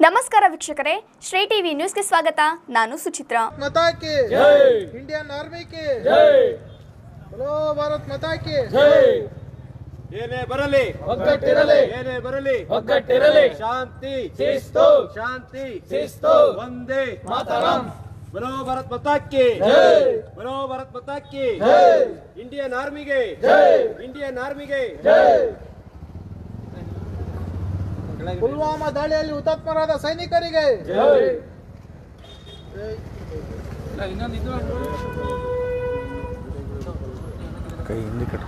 ನಮಸ್ಕಾರ ವೀಕ್ಷಕರೇ ಶ್ರೀ ಟಿವಿ ನ್ಯೂಸ್ಗೆ ಸ್ವಾಗತ ನಾನು ಸುಚಿತ್ರಾ माता की इंडियन आर्मी की बोलो भारत माता की ಏನೇ ಬರಲಿ ಒಗ್ಗಟ್ಟಿರಲಿ ಏನೇ ಬರಲಿ ಒಗ್ಗಟ್ಟಿರಲಿ ಶಾಂತಿ ಶಿಸ್ತು ಶಾಂತಿ ಶಿಸ್ತು ಒಂದೇ ಮಾತರಂ ಬರೋ ಭಾರತ್ ಮತಾಕ್ಕಿ ಜೈ ಬರೋ ಭಾರತ್ ಮತಾಕ್ಕಿ ಜೈ ಇಂಡಿಯನ್ ಆರ್ಮಿಗೆ ಜೈ ಇಂಡಿಯನ್ ಆರ್ಮಿಗೆ ಜೈ ಪುಲ್ವಾಮಾ ದಾಳಿಯಲ್ಲಿ ಹುತಾತ್ಮರಾದ ಸೈನಿಕರಿಗೆ ಜೈ ಕೈ ಹಿಂದೆ ಕಟ್ಟಿ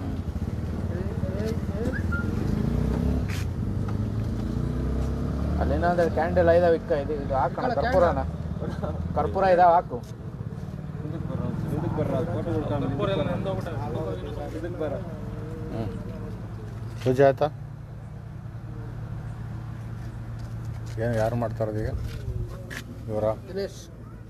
ಅಲ್ಲೇನಾದ್ರೆ ಕ್ಯಾಂಡಲ್ ಐದಾವ ಇಕ್ಕ ಇದು ಇದು ಹಾಕೋಣ ಕರ್ಪೂರನ ಕರ್ಪೂರ ಇದಾವ ಹಾಕು ಹ್ಞೂ ಪೂಜೆ ಆಯ್ತಾ ಏನು ಯಾರು ಮಾಡ್ತಾ ಇರೋದು ಈಗ ಇವರ ದಿನೇಶ್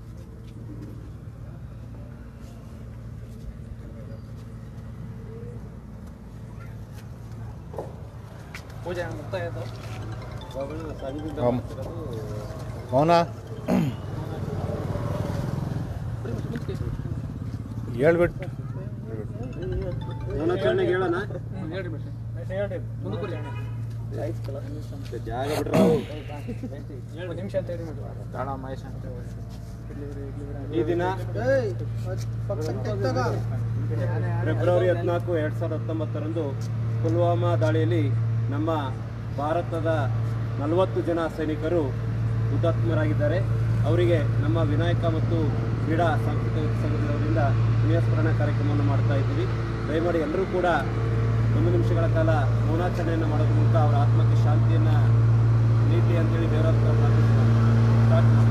ಮೌನ ಹೇಳ್ಬಿಟ್ಟು ಮೌನಾಚರಣೆಗೆ ಹೇಳೋಣ ಜಾಗ ಬಿಡ್ರ ತಾಳ ಮಹೇಶ್ ಅಂತ ಈ ದಿನ ಫೆಬ್ರವರಿ ಹದಿನಾಲ್ಕು ಎರಡ್ ಸಾವಿರದ ಹತ್ತೊಂಬತ್ತರಂದು ಪುಲ್ವಾಮಾ ದಾಳಿಯಲ್ಲಿ ನಮ್ಮ ಭಾರತದ ನಲವತ್ತು ಜನ ಸೈನಿಕರು ಹುತಾತ್ಮರಾಗಿದ್ದಾರೆ ಅವರಿಗೆ ನಮ್ಮ ವಿನಾಯಕ ಮತ್ತು ಕ್ರೀಡಾ ಸಾಂಸ್ಕೃತಿಕ ಸಂಘದವರಿಂದ ಪುಣ್ಯಸ್ಮರಣೆ ಕಾರ್ಯಕ್ರಮವನ್ನು ಮಾಡ್ತಾ ಇದ್ದೀವಿ ದಯಮಾಡಿ ಎಲ್ಲರೂ ಕೂಡ ಒಂದು ನಿಮಿಷಗಳ ಕಾಲ ಮೌನಾಚರಣೆಯನ್ನು ಮಾಡೋದ್ರ ಮೂಲಕ ಅವರ ಆತ್ಮಕ್ಕೆ ಶಾಂತಿಯನ್ನು ನೀತಿ ಅಂತೇಳಿ ದೇವರ ಹತ್ರ ಪ್ರಾರ್ಥಿಸ್ತಾರೆ ಪ್ರಾರ್ಥಿಸಿ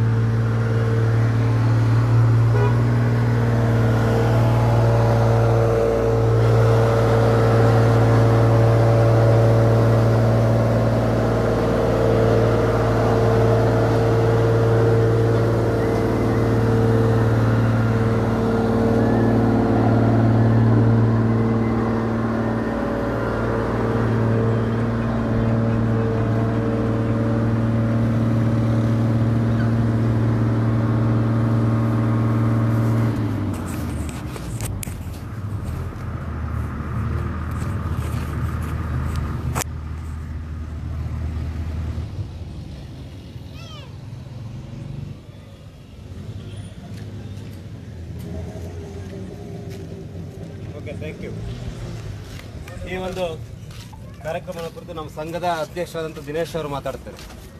ಓಕೆ ಥ್ಯಾಂಕ್ ಯು ಈ ಒಂದು ಕಾರ್ಯಕ್ರಮದ ಕುರಿತು ನಮ್ಮ ಸಂಘದ ಅಧ್ಯಕ್ಷರಾದಂಥ ದಿನೇಶ್ ಅವರು ಮಾತಾಡ್ತಾರೆ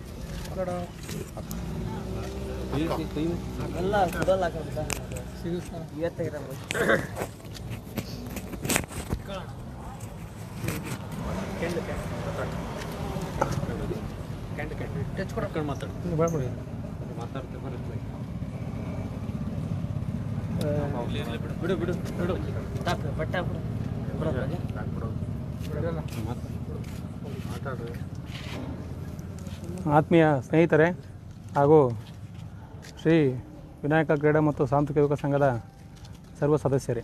ಮಾತಾಡ್ತಾರೆ ಬರುತ್ತೆ ಬಿಡು ಬಿಡು ಬಿಡು ಆತ್ಮೀಯ ಸ್ನೇಹಿತರೆ ಹಾಗೂ ಶ್ರೀ ವಿನಾಯಕ ಕ್ರೀಡಾ ಮತ್ತು ಸಾಂಸ್ಕೃತಿಕ ಸಂಘದ ಸರ್ವ ಸದಸ್ಯರೇ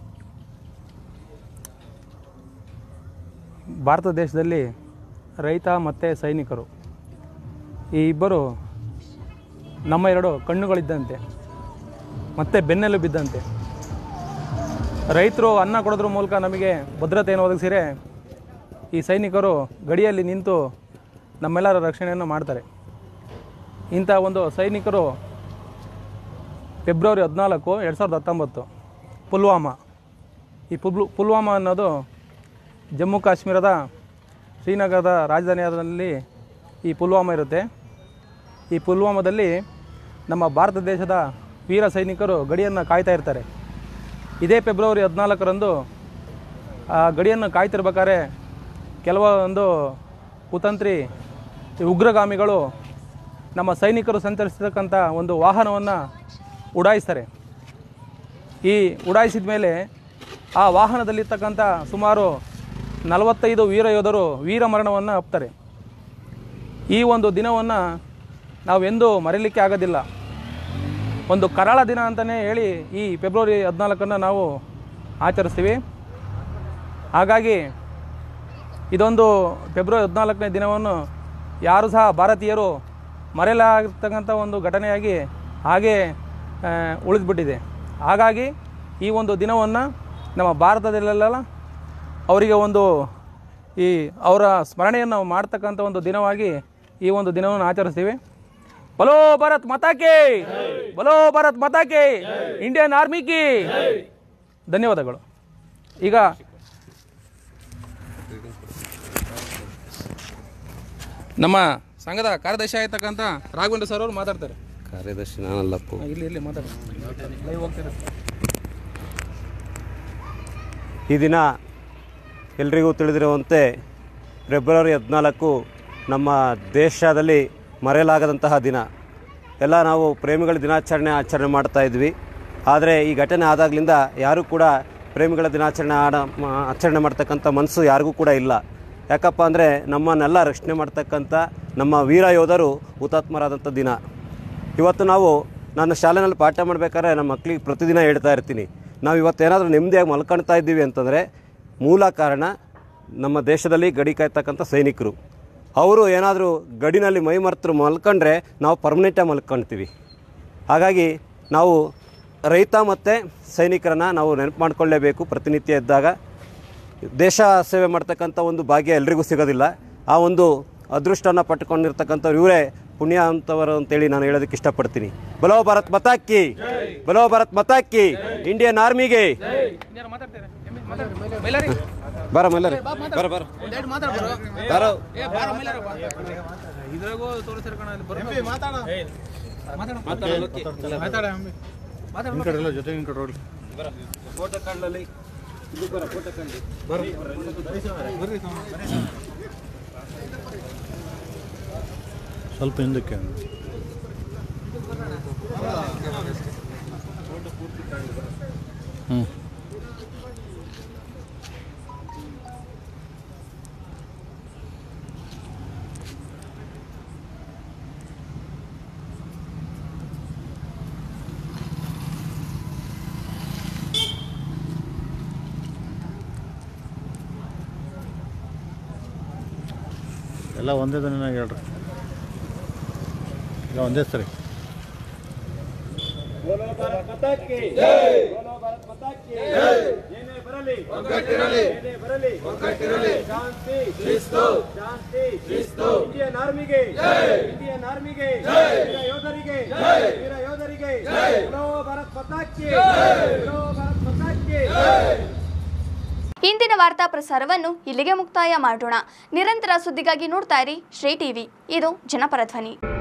ಭಾರತ ದೇಶದಲ್ಲಿ ರೈತ ಮತ್ತು ಸೈನಿಕರು ಈ ಇಬ್ಬರು ನಮ್ಮ ಎರಡು ಕಣ್ಣುಗಳಿದ್ದಂತೆ ಮತ್ತು ಬೆನ್ನೆಲು ಬಿದ್ದಂತೆ ರೈತರು ಅನ್ನ ಕೊಡೋದ್ರ ಮೂಲಕ ನಮಗೆ ಭದ್ರತೆಯನ್ನು ಒದಗಿಸಿರೆ ಈ ಸೈನಿಕರು ಗಡಿಯಲ್ಲಿ ನಿಂತು ನಮ್ಮೆಲ್ಲರ ರಕ್ಷಣೆಯನ್ನು ಮಾಡ್ತಾರೆ ಇಂಥ ಒಂದು ಸೈನಿಕರು ಫೆಬ್ರವರಿ ಹದಿನಾಲ್ಕು ಎರಡು ಸಾವಿರದ ಹತ್ತೊಂಬತ್ತು ಪುಲ್ವಾಮಾ ಈ ಪುಲ್ ಪುಲ್ವಾಮಾ ಅನ್ನೋದು ಜಮ್ಮು ಕಾಶ್ಮೀರದ ಶ್ರೀನಗರದ ರಾಜಧಾನಿಯಾದಲ್ಲಿ ಈ ಪುಲ್ವಾಮಾ ಇರುತ್ತೆ ಈ ಪುಲ್ವಾಮಾದಲ್ಲಿ ನಮ್ಮ ಭಾರತ ದೇಶದ ವೀರ ಸೈನಿಕರು ಗಡಿಯನ್ನು ಕಾಯ್ತಾ ಇರ್ತಾರೆ ಇದೇ ಫೆಬ್ರವರಿ ಹದಿನಾಲ್ಕರಂದು ಆ ಗಡಿಯನ್ನು ಕಾಯ್ತಿರ್ಬೇಕಾದ್ರೆ ಕೆಲವೊಂದು ಕುತಂತ್ರಿ ಈ ಉಗ್ರಗಾಮಿಗಳು ನಮ್ಮ ಸೈನಿಕರು ಸಂಚರಿಸತಕ್ಕಂಥ ಒಂದು ವಾಹನವನ್ನು ಉಡಾಯಿಸ್ತಾರೆ ಈ ಉಡಾಯಿಸಿದ ಮೇಲೆ ಆ ವಾಹನದಲ್ಲಿರ್ತಕ್ಕಂಥ ಸುಮಾರು ನಲವತ್ತೈದು ವೀರ ಯೋಧರು ವೀರ ಮರಣವನ್ನು ಅಪ್ತಾರೆ ಈ ಒಂದು ದಿನವನ್ನು ನಾವೆಂದೂ ಮರೀಲಿಕ್ಕೆ ಆಗೋದಿಲ್ಲ ಒಂದು ಕರಾಳ ದಿನ ಅಂತಲೇ ಹೇಳಿ ಈ ಫೆಬ್ರವರಿ ಹದಿನಾಲ್ಕನ್ನು ನಾವು ಆಚರಿಸ್ತೀವಿ ಹಾಗಾಗಿ ಇದೊಂದು ಫೆಬ್ರವರಿ ಹದಿನಾಲ್ಕನೇ ದಿನವನ್ನು ಯಾರು ಸಹ ಭಾರತೀಯರು ಮರೆಯಲಾಗತಕ್ಕಂಥ ಒಂದು ಘಟನೆಯಾಗಿ ಹಾಗೇ ಆ, ಉಳಿದ್ಬಿಟ್ಟಿದೆ ಹಾಗಾಗಿ ಈ ಒಂದು ದಿನವನ್ನು ನಮ್ಮ ಭಾರತದಲ್ಲೆಲ್ಲ ಅವರಿಗೆ ಒಂದು ಈ ಅವರ ಸ್ಮರಣೆಯನ್ನು ಮಾಡ್ತಕ್ಕಂಥ ಒಂದು ದಿನವಾಗಿ ಈ ಒಂದು ದಿನವನ್ನು ಆಚರಿಸ್ತೀವಿ ಬಲೋ ಭಾರತ್ ಮತಾಕೆ ಬಲೋ ಭಾರತ್ ಮತಾಕೆ ಇಂಡಿಯನ್ ಆರ್ಮಿ ಕಿ ಧನ್ಯವಾದಗಳು ಈಗ ನಮ್ಮ ಸಂಘದ ಕಾರ್ಯದರ್ಶಿ ಆಯ್ತಕ್ಕಂಥ ರಾಘವೇಂದ್ರ ಸರ್ ಅವರು ಮಾತಾಡ್ತಾರೆ ಕಾರ್ಯದರ್ಶಿ ನಾನಲ್ಲಪ್ಪು ಹಾ, ಇಲ್ಲಿ ಇಲ್ಲಿ ಮಾತಾಡ್ತಾರೆ ಲೈವ್ ಹೋಗ್ತಾರೆ ಈ ದಿನ ಎಲ್ರಿಗೂ ತಿಳಿದಿರುವಂತೆ ಫೆಬ್ರವರಿ ಹದಿನಾಲ್ಕು ನಮ್ಮ ದೇಶದಲ್ಲಿ ಮರೆಯಲಾಗದಂತಹ ದಿನ ಎಲ್ಲ ನಾವು ಪ್ರೇಮಿಗಳ ದಿನಾಚರಣೆ ಆಚರಣೆ ಮಾಡ್ತಾ ಇದ್ವಿ ಆದರೆ ಈ ಘಟನೆ ಆದಾಗಲಿಂದ ಯಾರೂ ಕೂಡ ಪ್ರೇಮಿಗಳ ದಿನಾಚರಣೆ ಆಡ ಮ- ಆಚರಣೆ ಮಾಡ್ತಕ್ಕಂಥ ಮನಸ್ಸು ಯಾರಿಗೂ ಕೂಡ ಇಲ್ಲ ಯಾಕಪ್ಪ ಅಂದರೆ ನಮ್ಮನ್ನೆಲ್ಲ ರಕ್ಷಣೆ ಮಾಡ್ತಕ್ಕಂಥ ನಮ್ಮ ವೀರ ಯೋಧರು ಹುತಾತ್ಮರಾದಂಥ ದಿನ ಇವತ್ತು ನಾವು ನಾನು ಶಾಲೆಯಲ್ಲಿ ಪಾಠ ಮಾಡಬೇಕಾದ್ರೆ ನಮ್ಮ ಮಕ್ಕಳಿಗೆ ಪ್ರತಿದಿನ ಹೇಳ್ತಾ ಇರ್ತೀನಿ ನಾವು ಇವತ್ತೇನಾದರೂ ನೆಮ್ಮದಿಯಾಗಿ ಮಲ್ಕೊಳ್ತಾ ಇದ್ದೀವಿ ಅಂತಂದರೆ ಮೂಲ ಕಾರಣ ನಮ್ಮ ದೇಶದಲ್ಲಿ ಗಡಿ ಕಾಯ್ತಕ್ಕಂಥ ಸೈನಿಕರು ಅವರು ಏನಾದರೂ ಗಡಿನಲ್ಲಿ ಮೈ ಮರೆತರು ಮಲ್ಕೊಂಡ್ರೆ ನಾವು ಪರ್ಮನೆಂಟಾಗಿ ಮಲ್ಕೊಳ್ತೀವಿ ಹಾಗಾಗಿ ನಾವು ರೈತ ಮತ್ತು ಸೈನಿಕರನ್ನು ನಾವು ನೆನಪು ಮಾಡ್ಕೊಳ್ಳೇಬೇಕು ಪ್ರತಿನಿತ್ಯ ಇದ್ದಾಗ ದೇಶ ಸೇವೆ ಮಾಡ್ತಕ್ಕಂಥ ಒಂದು ಭಾಗ್ಯ ಎಲ್ರಿಗೂ ಸಿಗೋದಿಲ್ಲ ಆ ಒಂದು ಅದೃಷ್ಟವನ್ನು ಪಟ್ಕೊಂಡಿರ್ತಕ್ಕಂಥವ್ರು ಇವರೇ ಪುಣ್ಯ ಅಂತವರು ಅಂತೇಳಿ ನಾನು ಹೇಳೋದಕ್ಕೆ ಇಷ್ಟಪಡ್ತೀನಿ ಬಲೋ ಭಾರತ್ ಮತಾಕ್ಕಿ ಬಲೋ ಭಾರತ್ ಮತಾಕ್ಕಿ ಇಂಡಿಯನ್ ಆರ್ಮಿಗೆ ಬರ ಮಲ್ಲರಿ ಬರ ಬರ ಬರೋ ಇದ್ರಾಗೂ ತೋರಿಸ್ತಾರೆ ಕಣ ಅಲ್ಲಿ ನಿಮ್ಮ ಕಡೆ ಎಲ್ಲ ಜೊತೆ ನಿಮ್ಮ ಕಡೆ ರೋಡ್ ಫೋಟೋ ಕಣ್ಣಲ್ಲಿ ಇದು ಬರ ಫೋಟೋ ಕಣ್ಣಿ ಸ್ವಲ್ಪ ಹಿಂದಕ್ಕೆ ಹ್ಞೂ ಎಲ್ಲ ಒಂದೇ ದನಿನಾಗ ಹೇಳ್ರಿ ಈಗ ಒಂದೇ ಸರಿ ಬೋಲೋ ಭಾರತ್ ಮತಾಕ್ಕಿ ಬೋಲೋ ಭಾರತ್ ಮತಾಕ್ಕಿ ಏನೇ ಬರಲಿ ಏನೇ ಬರಲಿ ಶಾಂತಿ ಶಾಂತಿ ಇಂಡಿಯನ್ ಆರ್ಮಿಗೆ ಇಂಡಿಯನ್ ಆರ್ಮಿಗೆ ವೀರ ಯೋಧರಿಗೆ ವೀರ ಯೋಧರಿಗೆ ಬೋಲೋ ಭಾರತ್ ಮತಾಕ್ಕಿ ಬೋಲೋ ಭಾರತ್ ಮತಾಕ್ಕಿ ಇಂದಿನ ವಾರ್ತಾ ಪ್ರಸಾರವನ್ನು ಇಲ್ಲಿಗೆ ಮುಕ್ತಾಯ ಮಾಡೋಣ ನಿರಂತರ ಸುದ್ದಿಗಾಗಿ ನೋಡ್ತಾ ಇರಿ ಶ್ರೀ ಟಿವಿ ಇದು ಜನಪರ ಧ್ವನಿ